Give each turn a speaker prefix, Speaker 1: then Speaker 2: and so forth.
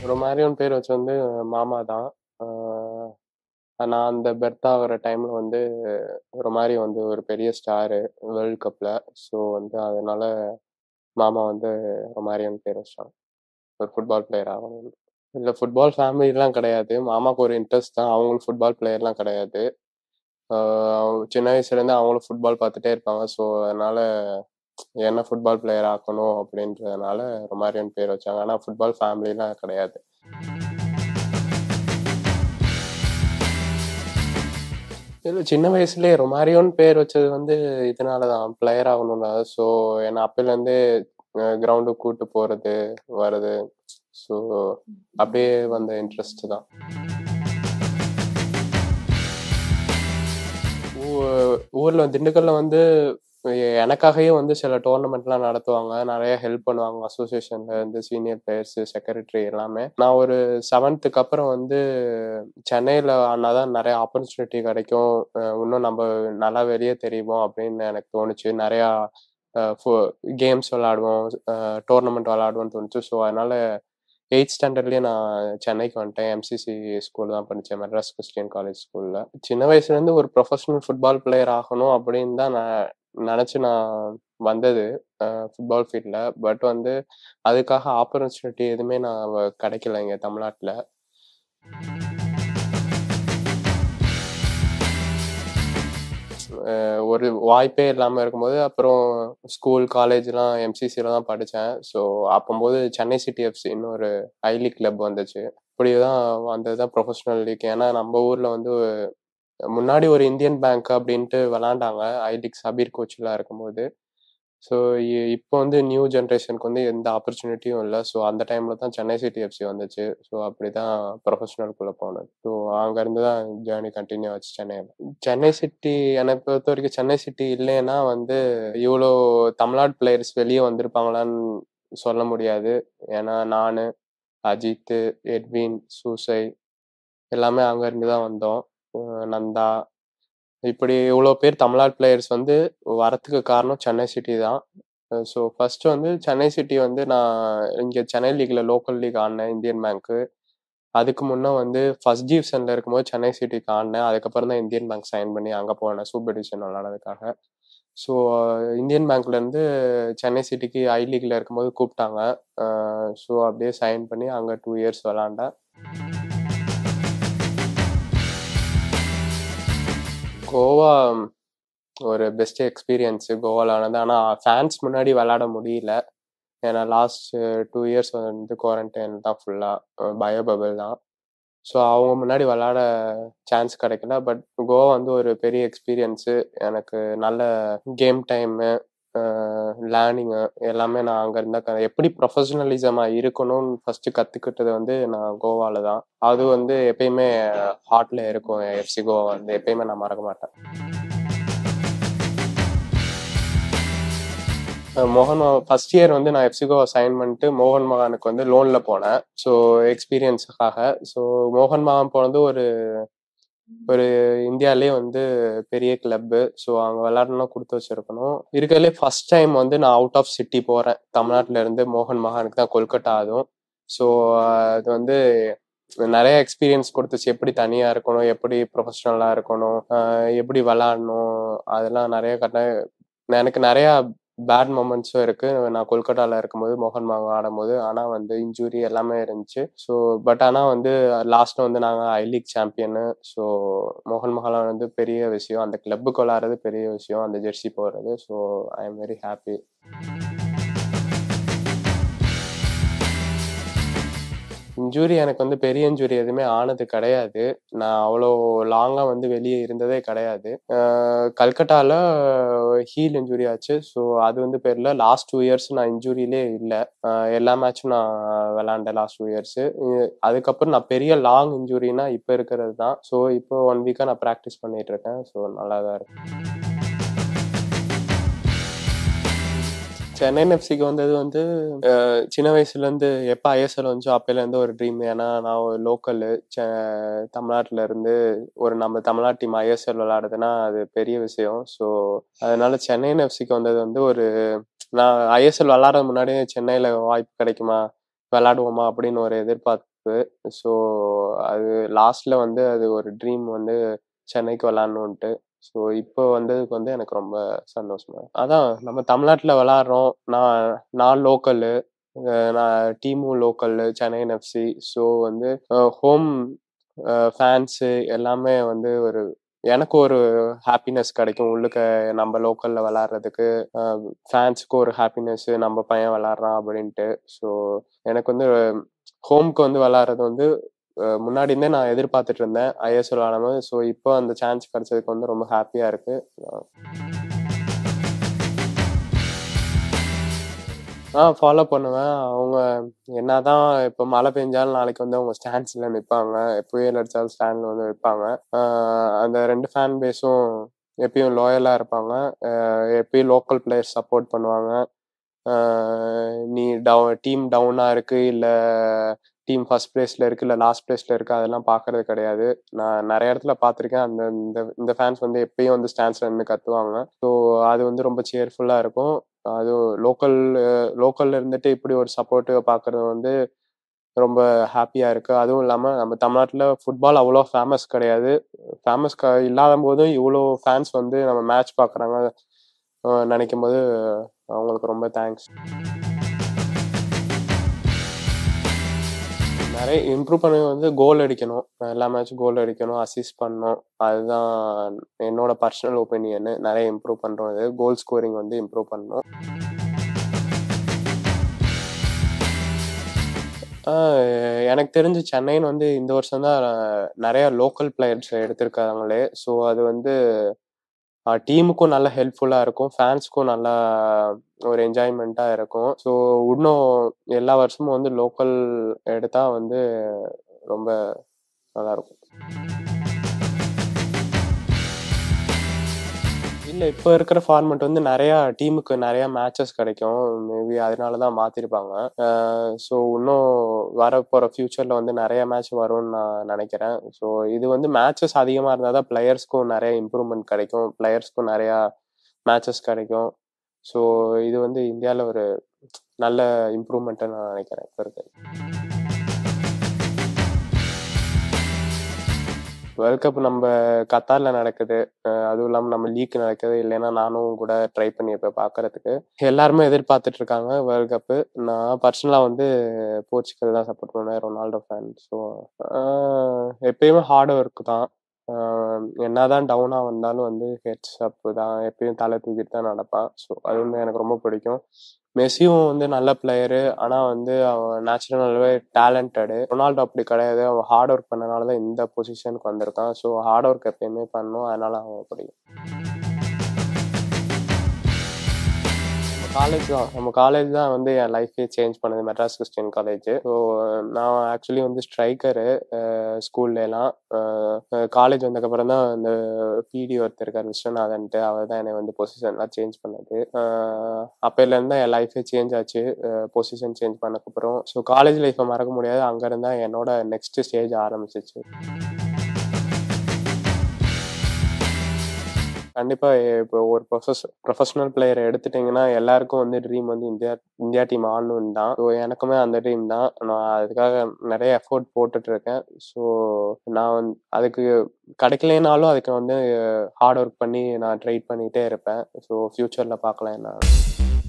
Speaker 1: ரொமாரியோன்னு பேர் வச்சது வந்து மாமா தான். ஆ நான் அந்த பெர்த் ஆகுற டைம்ல வந்து ரொமாரியோ வந்து ஒரு பெரிய ஸ்டாரு வேர்ல்ட் கப்ல. ஸோ வந்து அதனால மாமா வந்து ரொமாரியோன்னு பேர் வச்சுட்டாங்க. ஒரு ஃபுட்பால் பிளேயர் ஆகணும்னு. இல்ல ஃபுட்பால் ஃபேமிலிலாம் கிடையாது. மாமாவுக்கு ஒரு இன்ட்ரெஸ்ட் தான். அவங்களும் ஃபுட்பால் பிளேயர்லாம் கிடையாது. ஆ சின்ன வயசுலேருந்து அவங்களும் ஃபுட்பால் பார்த்துட்டே இருப்பாங்க. ஸோ அதனால என்ன ஃபுட்பால் பிளேயர் ஆக்கணும் அப்படின்றதுனால ரொமாரியோன்னு பேர் வச்சாங்க. ஆனா ஃபுட்பால் ஃபேமிலிலாம் கிடையாது. இல்ல சின்ன வயசுலயே ரொமாரியோன்னு பேர் வச்சது வந்து இதனால தான். பிளேயர் ஆகணும்னா. ஸோ ஏன்னா அப்பைலேருந்தே அ கிரவுண்டுக்கு கூட்டு போறது, வர்றது. ஸோ அப்படியே வந்த இன்ட்ரெஸ்ட் தான். ஊ ஊர்ல திண்டுக்கல்ல வந்து எ எனக்காகவே வந்து சில டோர்னமெண்ட்லாம் நடத்துவாங்க. நெறைய ஹெல்ப் பண்ணுவாங்க. அசோசியேஷன்ல இருந்து சீனியர் பிளேயர்ஸ், செக்ரட்டரி எல்லாமே. நான் ஒரு 7த்துக்கு அப்புறம் வந்து சென்னையில ஆடுனா தான் நெறைய ஆப்பர்ச்சுனிட்டி கிடைக்கும். அ இன்னும் நம்ப நல்லா வெளிய தெரிவோம் அப்படின்னு எனக்கு தோணுச்சு. நெறையா அ ஃபு கேம்ஸ் விளையாடுவோம். அ டோர்னமெண்ட் விளையாடுவோம்னு தோணுச்சு. ஸோ அதனால 8த் ஸ்டாண்டர்ட்லயே நான் சென்னைக்கு வந்துட்டேன். எம்சிசி ஸ்கூல் தான் படிச்சேன். மெட்ராஸ் கிறிஸ்டியன் காலேஜ் ஸ்கூல்ல. சின்ன வயசுலேருந்து ஒரு ப்ரொஃபஷனல் ஃபுட்பால் பிளேயர் ஆகணும் அப்படின்னு தான் நான் நெனச்சு நான் வந்தது. அ ஃபுட்பால் ஃபீல்ட்ல. பட் வந்து அதுக்காக ஆப்பர்ச்சுனிட்டி எதுவுமே நான் வ கிடைக்கல இங்க தமிழ்நாட்ல. அ ஒரு வாய்ப்பே இல்லாம இருக்கும்போது, அப்புறம் ஸ்கூல், காலேஜ்லாம் எம்சிசில தான் படிச்சேன். ஸோ அப்பம்போது சென்னை சிட்டி எஃப்சின்னு ஒரு ஐ லீக் கிளப் வந்துச்சு. இப்படிதான் வந்தது தான் ப்ரொஃபஷனல் லீக். ஏன்னா நம்ப ஊர்ல வந்து முன்னாடி ஒரு இந்தியன் பேங்க் அப்படின்ட்டு விளையாண்டாங்க. ஐ லீக் சபீர் கோச்லாம் இருக்கும்போது. ஸோ இ இப்போ வந்து நியூ ஜெனரேஷனுக்கு வந்து எந்த ஆப்பர்ச்சுனிட்டியும் இல்ல. ஸோ அந்த டைம்ல தான் சென்னை சிட்டி எஃப்சி வந்துச்சு. ஸோ அப்படிதான் ப்ரொஃபஷனல்குள்ள போனது. ஸோ அங்கருந்து தான் ஜர்னி கன்டின்யூ ஆச்சு சென்னையில. சென்னை சிட்டி என்ன பொறுத்தவரைக்கும் சென்னை சிட்டி இல்லைன்னா வந்து இவ்ளோ தமிழ்நாடு பிளேயர்ஸ் வெளிய வந்திருப்பாங்களான்னு சொல்ல முடியாது. ஏன்னா நானு, அஜித்து, எட்வின், சூசை எல்லாமே அங்கருந்து தான் வந்தோம். அ நந்தா இப்படி இவ்ளோ பேர் தமிழ்நாடு பிளேயர்ஸ் வந்து வரத்துக்கு காரணம் சென்னை சிட்டி தான். அ ஸோ ஃபர்ஸ்ட் வந்து சென்னை சிட்டி வந்து நான் இங்க சென்னை லீக்ல லோக்கல் லீக் ஆடுனேன் இந்தியன் பேங்க்கு. அதுக்கு முன்ன வந்து ஃபர்ஸ்ட் டிவிஷன்ல இருக்கும்போது சென்னை சிட்டிக்கு ஆடுனேன். அதுக்கப்புறம் தான் இந்தியன் பேங்க் சைன் பண்ணி அங்க போனேன். சூப்பர் டிவிஷன் விளையாடுறதுக்காக. ஸோ இந்தியன் பேங்க்லேருந்து சென்னை சிட்டிக்கு ஐ லீக்ல இருக்கும்போது கூப்ட்டாங்க. அ ஸோ அப்படியே சைன் பண்ணி அங்க 2 இயர்ஸ் விளையாண்டேன். கோவா ஒரு பெஸ்ட் எக்ஸ்பீரியன்ஸ் கோவால ஆனது. ஆனா ஃபேன்ஸ் முன்னாடி விளையாட முடியல. ஏன்னா லாஸ்ட் 2 இயர்ஸ் வந்து குவாரண்டைன் தான் ஃபுல்லா. பயோ பபிள் தான். ஸோ அவங்க முன்னாடி விளையாட சான்ஸ் கிடைக்கல. பட் கோவா வந்து ஒரு பெரிய எக்ஸ்பீரியன்ஸு. எனக்கு நல்ல கேம் டைமு, அ லேர்னிங்கு எல்லாமே நான் அங்க இருந்தா க எப்படி ப்ரொஃபஷனலிசமா இருக்கணும்னு ஃபர்ஸ்ட்டு கத்துக்கிட்டது வந்து நான் கோவால தான். அது வந்து எப்பயுமே ஹார்ட்ல இருக்கும். எஃப்சி கோவா வந்து எப்பயுமே நான் மறக்க மாட்டேன். அ மோகன் பகான் ஃபர்ஸ்ட் இயர் வந்து நான் எஃப்சி கோவா சைன் பண்ணிட்டு மோகன் பகானுக்கு வந்து லோன்ல போனேன். ஸோ எக்ஸ்பீரியன்ஸுக்காக. ஸோ மோகன் பகான் போனது ஒரு ஒரு இந்தியாலயே வந்து பெரிய கிளப்பு. ஸோ அங்க விளையாடணும்னா குடுத்து வச்சிருக்கணும். இருக்கறதுலயே ஃபர்ஸ்ட் டைம் வந்து நான் அவுட் ஆஃப் சிட்டி போறேன். தமிழ்நாட்டுல இருந்து மோகன் பகானுக்கு தான் கொல்கட்டா அதுவும். ஸோ அது வந்து நெறைய எக்ஸ்பீரியன்ஸ் குடுத்துச்சு. எப்படி தனியா இருக்கணும், எப்படி ப்ரொஃபஷனலா இருக்கணும், அ எப்படி விளையாடணும், அதெல்லாம் நெறைய கட்ட எனக்கு நெறையா பேட் மொமெண்ட்ஸும் இருக்கு. நான் கொல்கட்டால இருக்கும்போது மோகன் பகான் ஆடும்போது. ஆனா வந்து இன்ஜூரி எல்லாமே இருந்துச்சு. ஸோ பட் ஆனா வந்து லாஸ்ட்ல வந்து நாங்க ஐ லீக் சாம்பியனு. ஸோ மோகன் பகான் வந்து பெரிய விஷயம். அந்த கிளப்புக்கு விளையாடுறது பெரிய விஷயம். அந்த ஜெர்சி போடுறது. So I am very happy. Injury எனக்கு வந்து பெரிய இன்ஜூரி எதுவுமே ஆனது கிடையாது. நான் அவ்வளோ லாங்கா வந்து வெளிய இருந்ததே கிடையாது. அ கல்கட்டால ஹீல் இன்ஜூரி ஆச்சு. ஸோ அது வந்து பேர்ல லாஸ்ட் 2 இயர்ஸ் நான் இன்ஜூரிலயே இல்ல. அ எல்லா மேட்சும் நான் விளையாண்டேன் லாஸ்ட் 2 இயர்ஸு. இ அதுக்கப்புறம் நான் பெரிய லாங் இன்ஜூரினா இப்ப இருக்கிறது தான். ஸோ இப்போ 1 வீக்கா நான் பிராக்டிஸ் பண்ணிட்டு இருக்கேன். ஸோ நல்லா தான் இருக்கு. சென்னையின் எஃப்சிக்கு வந்தது வந்து அ சின்ன வயசுலேருந்து எப்ப ஐஎஸ்எல் வந்துச்சோ அப்பைலேருந்து ஒரு ட்ரீம். ஏன்னா நான் ஒரு லோக்கலு. செ தமிழ்நாட்டுல இருந்து ஒரு நம்ம தமிழ்நாடு டீம் ஐஎஸ்எல் விளையாடுதுன்னா அது பெரிய விஷயம். ஸோ அதனால சென்னையின் எஃப்சிக்கு வந்தது வந்து ஒரு நான் ஐஎஸ்எல் விளையாடுறதுக்கு முன்னாடியே சென்னையில வாய்ப்பு கிடைக்குமா? விளையாடுவோமா? அப்படின்னு ஒரு எதிர்பார்ப்பு கப்பு ஸோ அது லாஸ்ட்ல வந்து அது ஒரு ட்ரீம் வந்து சென்னைக்கு விளாட்ணுன்ட்டு ஸோ இப்போ வந்ததுக்கு வந்து எனக்கு ரொம்ப சந்தோஷமா அதான் நம்ம தமிழ்நாட்டில் விளாட்றோம் நான் நான் லோக்கலு நான் டீமும் லோக்கல்லு சென்னை எஃப்சி ஸோ வந்து ஹோம் ஃபேன்ஸு எல்லாமே வந்து ஒரு எனக்கு ஒரு ஹாப்பினஸ் கிடைக்கும் உள்ளுக்க நம்ம லோக்கல்ல விளாட்றதுக்கு ஃபேன்ஸுக்கு ஒரு ஹாப்பினஸ் நம்ம பையன் விளாட்றான் அப்படின்ட்டு ஸோ எனக்கு வந்து ஹோம்க்கு வந்து விளாட்றது வந்து முன்னாடி இருந்தே நான் எதிர்பார்த்துட்டு இருந்தேன் ஐஎஸ்எல் விளாடும்போது ஸோ இப்போ அந்த சான்ஸ் கிடைச்சதுக்கு வந்து ரொம்ப ஹாப்பியா இருக்கு ஆ ஃபாலோ பண்ணுவேன் அவங்க என்னதான் இப்போ மழை பெஞ்சாலும் நாளைக்கு வந்து அவங்க ஸ்டாண்ட்ஸ்ல நிற்பாங்க புயல் அடிச்சாலும் ஸ்டாண்ட்ல வந்து வைப்பாங்க அந்த ரெண்டு ஃபேன் பேஸும் எப்பயும் லோயலா இருப்பாங்க எப்பயும் லோக்கல் பிளேயர்ஸ் சப்போர்ட் பண்ணுவாங்க நீ டவு டீம் டவுனா இருக்கு இல்ல டீம் ஃபர்ஸ்ட் பிளேஸ்ல இருக்கு இல்ல லாஸ்ட் பிளேஸ்ல இருக்கு அதெல்லாம் பாக்குறது கிடையாது நான் நிறைய இடத்துல பார்த்துருக்கேன் அந்த இந்த இந்த ஃபேன்ஸ் வந்து எப்பயும் வந்து ஸ்டாண்ட்ஸ்ல நின்று கத்துவாங்க ஸோ அது வந்து ரொம்ப சேர்ஃபுல்லா இருக்கும் அது லோக்கல் லோக்கல்ல இருந்துட்டு இப்படி ஒரு சப்போர்ட்டிவ் பாக்குறது வந்து ரொம்ப ஹாப்பியா இருக்கு அதுவும் இல்லாம நம்ம தமிழ்நாட்டுல ஃபுட்பால் அவ்வளோ ஃபேமஸ் கிடையாது ஃபேமஸ் இல்லாத போதும் இவ்வளோ ஃபேன்ஸ் வந்து நம்ம மேட்ச் பாக்குறாங்க நினைக்கும் போது அவங்களுக்கு ரொம்ப தேங்க்ஸ் நிறைய இம்ப்ரூவ் பண்ண வந்து கோல் அடிக்கணும் எல்லா மேட்சும் கோல் அடிக்கணும் அசிஸ்ட் பண்ணணும் அதுதான் என்னோட பர்சனல் ஒப்பீனியன் நிறைய இம்ப்ரூவ் பண்ணுறோம் இது கோல் ஸ்கோரிங் வந்து இம்ப்ரூவ் பண்ணணும் எனக்கு தெரிஞ்சு சென்னைன்னு வந்து இந்த வருஷம் தான் நிறைய லோக்கல் பிளேயர்ஸ் எடுத்திருக்காங்களே ஸோ அது வந்து டீமுக்கும் நல்ல ஹெல்ப்ஃபுல்லாக இருக்கும் ஃபேன்ஸுக்கும் நல்லா ஒரு என்ஜாய்மெண்ட்டாக இருக்கும் ஸோ இன்னும் எல்லா வருஷமும் வந்து லோக்கல் எடுத்தா வந்து ரொம்ப நல்லா இருக்கும் இல்லை இப்போ இருக்கிற ஃபார்மெட் வந்து நிறையா டீமுக்கு நிறையா மேட்சஸ் கிடைக்கும் மேபி அதனால தான் மாற்றிருப்பாங்க ஸோ இன்னும் வர போகிற ஃப்யூச்சரில் வந்து நிறைய மேட்ச் வரும்னு நான் நினைக்கிறேன் ஸோ இது வந்து மேட்சஸ் அதிகமாக இருந்தால் தான் பிளேயர்ஸ்க்கும் நிறைய இம்ப்ரூவ்மெண்ட் கிடைக்கும் பிளேயர்ஸ்க்கும் நிறையா மேட்சஸ் கிடைக்கும் ஸோ இது வந்து இந்தியாவில் ஒரு நல்ல இம்ப்ரூவ்மெண்ட்டை நான் நினைக்கிறேன் இப்போ இருக்கு வேர்ல்ட் கப் நம்ம கத்தார்ல நடக்குது அதுவும் இல்லாமல் நம்ம லீக் நடக்குது இல்லைன்னா நானும் கூட ட்ரை பண்ணியிருப்பேன் பார்க்கறதுக்கு எல்லாருமே எதிர்பார்த்துட்டு இருக்காங்க வேர்ல்ட் கப்பு நான் பர்சனலாக வந்து போர்ச்சுகல் தான் சப்போர்ட் பண்ணுவேன் ரொனால்டோ ஃபேன் ஸோ எப்பயுமே ஹார்ட் ஒர்க் தான் என்னதான் டவுனாக வந்தாலும் வந்து ஹெட்ஸ் அப் தான் எப்பயும் தலை தூக்கிட்டு தான் நடப்பான் ஸோ அது வந்து எனக்கு ரொம்ப பிடிக்கும் மெஸ்ஸியும் வந்து நல்ல பிளேயரு ஆனால் வந்து அவன் நேச்சுரலாகவே டேலண்டடு ரொனால்டோ அப்படி கிடையாது அவன் ஹார்ட் ஒர்க் பண்ணனால தான் இந்த பொசிஷனுக்கு வந்திருக்கான் ஸோ ஹார்ட் ஒர்க் எப்பயுமே பண்ணும் அதனால அவன் பிடிக்கும் காலேஜ் தான் நம்ம காலேஜ் தான் வந்து என் லைஃபே சேஞ்ச் பண்ணது மெட்ராஸ் கிறிஸ்டியன் காலேஜ் ஸோ நான் ஆக்சுவலி வந்து ஸ்ட்ரைக்கரு ஸ்கூல்ல காலேஜ் வந்ததுக்கப்புறம் தான் இந்த பிடி ஒருத்தர் இருக்கார் விஸ்வநாதன்ட்டு அவர் தான் என்னை வந்து பொசிஷன்லாம் சேஞ்ச் பண்ணது அப்போலேருந்து தான் என் லைஃபே சேஞ்ச் ஆச்சு பொசிஷன் சேஞ்ச் பண்ணக்கப்புறம் ஸோ காலேஜ் லைஃப்பை மறக்க முடியாது அங்கேருந்து தான் என்னோட நெக்ஸ்ட் ஸ்டேஜ் ஆரம்பிச்சிச்சு கண்டிப்பா இப்போ ஒரு ப்ரொஃபஸ் ப்ரொஃபஷனல் பிளேயரை எடுத்துட்டீங்கன்னா எல்லாருக்கும் வந்து ட்ரீம் வந்து இந்தியா இந்தியா டீம் ஆடணும்னு தான் ஸோ எனக்குமே அந்த ட்ரீம் தான் நான் அதுக்காக நிறைய எஃபோர்ட் போட்டுட்டு இருக்கேன் ஸோ நான் வந்து அதுக்கு கிடைக்கலனாலும் அதுக்கு வந்து ஹார்ட் ஒர்க் பண்ணி நான் ட்ரை பண்ணிகிட்டே இருப்பேன் ஸோ ஃப்யூச்சரில் பார்க்கலாம் என்ன